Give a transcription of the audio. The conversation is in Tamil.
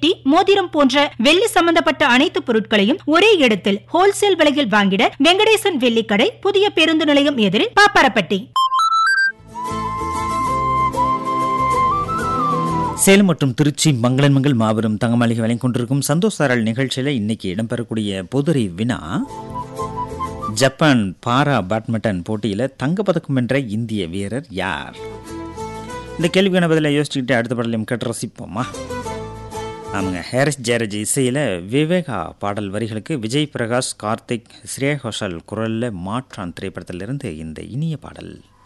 மெட்டி மோதிரம் போன்ற வெள்ளி சம்பந்தப்பட்ட அனைத்து பொருட்களையும் ஒரே இடத்தில் ஹோல்சேல் விலையில் வாங்கிட வெங்கடேசன் வெள்ளிக்கடை புதிய பேருந்து நிலையம் எதிரில் பாப்பாரப்பட்டி சேலம் மற்றும் திருச்சி மங்களன் மங்கள் மாபெரும் தங்கமாளிகை வழங்கிக் கொண்டிருக்கும் சந்தோஷ் சாரல் நிகழ்ச்சியில் இன்னைக்கு இடம்பெறக்கூடிய பொதுரை வினா ஜப்பான் பாரா பேட்மிண்டன் போட்டியில் தங்கப்பதக்கம் வென்ற இந்திய வீரர் யார் இந்த கேள்விக்கான பதிலை யோசிச்சுக்கிட்டு அடுத்த பாடலையும் கேட்டு ரசிப்போமா ஆமாங்க ஹாரிஸ் ஜெயராஜ் இசையில் விவேகா பாடல் வரிகளுக்கு விஜய் பிரகாஷ் கார்த்திக் ஸ்ரேயா கோஷல் குரலில் மாற்றான் திரைப்படத்திலிருந்து இந்த இனிய பாடல்